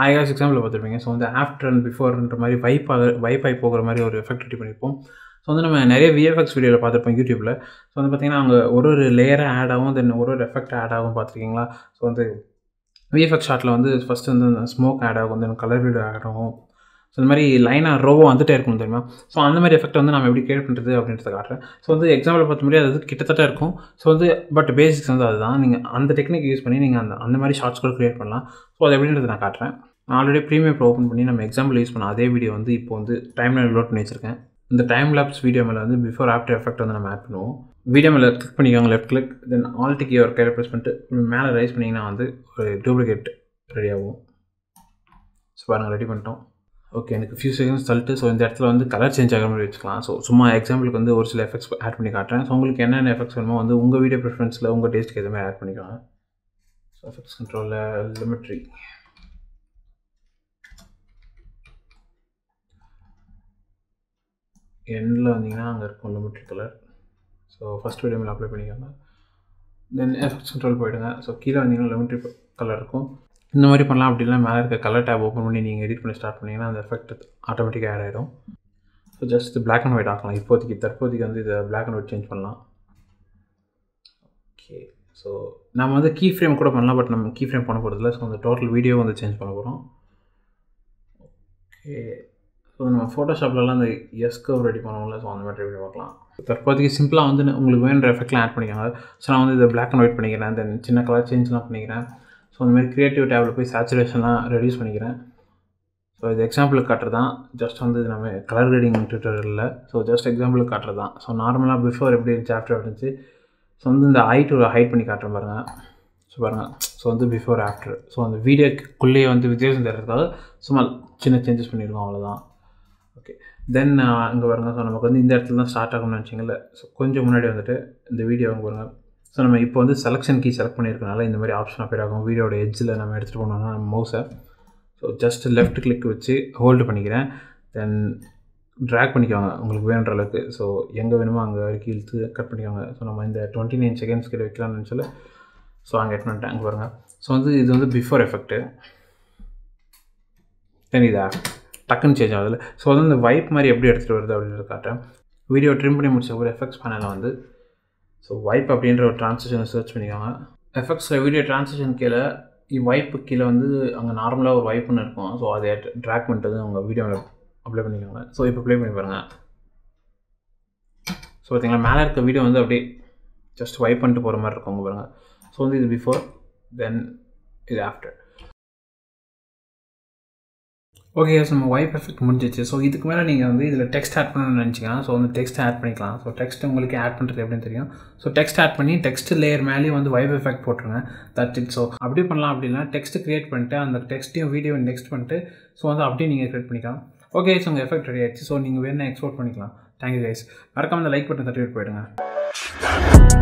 ஆயிரம் எக்ஸாம்பிள் பார்த்துருப்பீங்க ஸோ வந்து ஆஃப்டர் அண்ட் பிஃபோர்ன்ற மாதிரி வைப் ஆக வைப் ஆகி போகிற மாதிரி ஒரு எஃபெக்ட் ரெடி பண்ணியிருப்போம் ஸோ வந்து நம்ம நிறைய விஎஃப்எக்ஸ் வீடியோவில் பார்த்துருப்போம் யூடியூப்பில் ஸோ வந்து பார்த்திங்கன்னா அவங்க ஒரு ஒரு லேயராக ஆட் ஆகும் தென் ஒரு ஒரு எஃபெக்ட் ஆட் ஆகும் பார்த்துருக்கீங்களா ஸோ வந்து விஎஃப்எக்ஸ் ஷாட்டில் வந்து ஃபஸ்ட்டு வந்து அந்த ஸ்மோக் ஆட் ஆகும் தென் கலர் வீடியோ ஆட் ஆகும் ஸோ இந்த மாதிரி லைனாக ரோவோ வந்துட்டே இருக்கும் தெரியுமா ஸோ அந்த மாதிரி எஃபெக்ட் வந்து நம்ம எப்படி கிரியேட் பண்ணுறது அப்படின்றத காட்டுறேன் ஸோ வந்து எக்ஸாம்பிள் பார்த்த முடியாது அது கிட்டத்தட்ட இருக்கும் ஸோ வந்து பட் பேசிக்ஸ் வந்து அதுதான் நீங்கள் அந்த டெக்னிக் யூஸ் பண்ணி நீங்கள் அந்த அந்த மாதிரி ஷார்ட்ஸ் கூட க்ரியேட் பண்ணலாம் ஸோ அது எப்படின்றது நான் காட்டுறேன் நான் ஆல்ரெடி ப்ரீமியம் ப்ரோ ஓப்பன் பண்ணி நம்ம எக்ஸாம்பிள் யூஸ் பண்ண அதே வீடியோ வந்து இப்போ வந்து டைம் லைன் லோட் பண்ணி வச்சிருக்கேன் இந்த டைம் லேப்ஸ் வீடியோ மேலே வந்து பிஃபோர் ஆஃப்டர் எஃபெக்ட் வந்து நம்ம ஆட் பண்ணுவோம் வீடியோ மேலே கிளிக் பண்ணிக்கோங்க left click then alt key ஒரு கையில் ப்ரெஸ் பண்ணிட்டு மேலே ரைஸ் பண்ணிங்கன்னா வந்து ஒரு டூப்ளிகேட் ரெடி ஆகும் ஸோ பாருங்கள் ரெடி பண்ணிட்டோம் ஓகே எனக்கு ஃபியூ செகண்ட்ஸ் தள்ளிட்டு ஸோ இந்த இடத்துல வந்து கலர் சேஞ்ச் ஆகிற மாதிரி வச்சுக்கலாம் ஸோ சும்மா எக்ஸாம்பிளுக்கு வந்து ஒரு சில எஃபெக்ட்ஸ் ஆட் பண்ணி காட்டுறேன் ஸோ உங்களுக்கு என்னென்ன எஃபெக்ட்ஸ் வேணுமோ வந்து உங்கள் வீடியோ ப்ரிஃபரன்ஸில் உங்கள் டேஸ்ட்டுக்கு எதுவுமே ஆட் பண்ணிக்கோங்க ஸோ எஃபெக்ட்ஸ் கண்ட்ரோலில் லிமிட்ரி எண்டில் வந்தீங்கன்னா அங்கே இருக்கும் Lumetri colour so first video மேலே அப்ளை பண்ணிக்கோங்க தென் எஃபெக்ட்ஸ் கண்ட்ரோல் போயிடுங்க ஸோ கீழே வந்தீங்கன்னா லிமிட்ரி கலர் இருக்கும் இந்த மாதிரி பண்ணலாம் அப்படின்னா மேலே இருக்க கலர் டேப் ஓப்பன் பண்ணி நீங்கள் எடிட் பண்ணி ஸ்டார்ட் பண்ணிங்கன்னா அந்த எஃபெக்ட் ஆட்டோமேட்டிக்காக ஆட் ஆகிடும் so just black and white ஆக்கலாம் இப்போதைக்கு தற்போதைக்கு வந்து இதை பிளாக் அண்ட் ஒயிட் சேஞ்ச் பண்ணலாம் ஓகே ஸோ நம்ம வந்து கீ ஃப்ரேம் கூட பண்ணலாம் பட் நம்ம கீ ஃப்ரேம் பண்ண போகிறதில்ல ஸோ அந்த டோட்டல் வீடியோ வந்து சேஞ்ச் பண்ண போகிறோம் ஓகே ஸோ நம்ம ஃபோட்டோஷாப்லலாம் அந்த எஸ் கவ் ரெடி பண்ணுவோம்ல ஸோ அந்த மாதிரி ரெடி பார்க்கலாம் தற்போதைக்கு சிம்பிளாக வந்து உங்களுக்கு வேணுன்ற எஃபெக்ட்லாம் ஆட் பண்ணிக்கோங்க ஸோ நான் வந்து இதை பிளாக் அண்ட் ஒயிட் பண்ணிக்கிறேன் தென் சின்ன கலர் சேஞ்ச்லாம் பண்ணிக்கிறேன் ஸோ அந்த மாதிரி க்ரியேட்டிவ் டேபில் போய் சேச்சுரேஷன்லாம் ரெடியூஸ் பண்ணிக்கிறேன் ஸோ இது எக்ஸாம்பிளுக்கு காட்டுறது தான் ஜஸ்ட் வந்து நம்ம கலர் கிரேடிங் ட்விட்டரில் ஸோ ஜஸ்ட் எக்ஸாம்பிளுக்கு காட்டுறது தான் ஸோ நார்மலாக பிஃபோர் எப்படி இருந்துச்சு ஆஃப்டர் இருந்துச்சு ஸோ வந்து இந்த ஹைட் ஒரு ஹைட் பண்ணி காட்டுறேன் பாருங்கள் ஸோ பாருங்கள் ஸோ வந்து பிஃபோர் ஆஃப்டர் ஸோ அந்த வீடியோக்குள்ளேயே வந்து வித்தியாசம் தர்றதுக்காக சும்மா சின்ன சேஞ்சஸ் பண்ணியிருக்கோம் அவ்வளோதான் ஓகே தென் இங்கே பாருங்க ஸோ நமக்கு வந்து இந்த இடத்துல தான் ஸ்டார்ட் ஆகும்னு நினச்சிங்கல்ல ஸோ கொஞ்சம் முன்னாடி வந்துட்டு இந்த வீடியோ அங்கே பாருங்கள் ஸோ நம்ம இப்போ வந்து செலெக்ஷன் கீ செலக்ட் பண்ணியிருக்கனால இந்த மாதிரி ஆப்ஷன் அப்பியர் ஆகும் வீடியோட எட்ஜில் நம்ம எடுத்துகிட்டு போனோம்னா நம்ம மவுஸை ஸோ ஜஸ்ட் லெஃப்ட் கிளிக் வச்சு ஹோல்டு பண்ணிக்கிறேன் தென் ட்ராக் பண்ணிக்கோங்க உங்களுக்கு வேணுன்ற அளவுக்கு ஸோ எங்கே வேணுமோ அங்கே வரைக்கும் இழுத்து கட் பண்ணிக்கோங்க ஸோ நம்ம இந்த டுவெண்ட்டி நைன் செகண்ட்ஸ் கிட்ட வைக்கலாம்னு சொல்லி ஸோ அங்கே எட் பண்ணிட்டேன் அங்கே பாருங்கள் ஸோ வந்து இது வந்து பிஃபோர் எஃபெக்ட்டு தென் இதா டக்குன்னு சேஞ்ச் ஆகுதுல ஸோ வந்து இந்த வைப் மாதிரி எப்படி எடுத்துகிட்டு வருது அப்படின்றத காட்டுறேன் வீடியோ ட்ரிம் பண்ணி முடிச்ச ஒரு எஃபெக்ட்ஸ் பேனலில் வந்து ஸோ வைப் அப்படின்ற ஒரு ட்ரான்சிஷனை சர்ச் பண்ணிக்கோங்க எஃபெக்ட்ஸில் வீடியோ ட்ரான்சிஷன் கீழே வைப்பு கீழே வந்து அங்கே நார்மலாக ஒரு வைப்புன்னு இருக்கும் ஸோ அதை ட்ராக் பண்ணிட்டு உங்கள் வீடியோவில் அப்ளை பண்ணிக்கோங்க ஸோ இப்போ ப்ளே பண்ணி பாருங்கள் ஸோ பார்த்தீங்களா மேலே இருக்க வீடியோ வந்து அப்படியே ஜஸ்ட் வைப் பண்ணிட்டு போகிற மாதிரி இருக்கும் உங்கள் பாருங்கள் ஸோ வந்து இது பிஃபோர் தென் இது ஆஃப்டர் ஓகே ஸோ நம்ம வைப் எஃபெக்ட் முடிஞ்சிச்சு ஸோ இதுக்கு மேலே நீங்கள் வந்து இதில் டெக்ஸ்ட் ஆட் பண்ணணும்னு நினச்சிங்கன்னா ஸோ வந்து டெக்ஸ்ட் ஆட் பண்ணிக்கலாம் ஸோ டெக்ஸ்ட் உங்களுக்கு ஆட் பண்ணுறது எப்படின்னு தெரியும் ஸோ டெக்ஸ்ட் ஆட் பண்ணி டெக்ஸ்ட் லேயர் மேலேயும் வந்து வைப் எஃபெக்ட் போட்டுருங்க தட் இட் ஸோ அப்படி பண்ணலாம் அப்படின்னா டெக்ஸ்ட் க்ரியேட் பண்ணிட்டு அந்த டெக்ஸ்ட்டையும் வீடியோவும் நெக்ஸ்ட் பண்ணிட்டு ஸோ வந்து அப்படியே நீங்கள் க்ரியேட் பண்ணிக்கலாம் ஓகே ஸோ உங்கள் எஃபெக்ட் ரெடி ஆயிடுச்சு ஸோ நீங்கள் வேணால் எக்ஸ்போர்ட் பண்ணிக்கலாம் தேங்க்யூ கைஸ் மறக்காம அந்த லைக் பட்டன் தட்டி விட்டு போயிடுங்க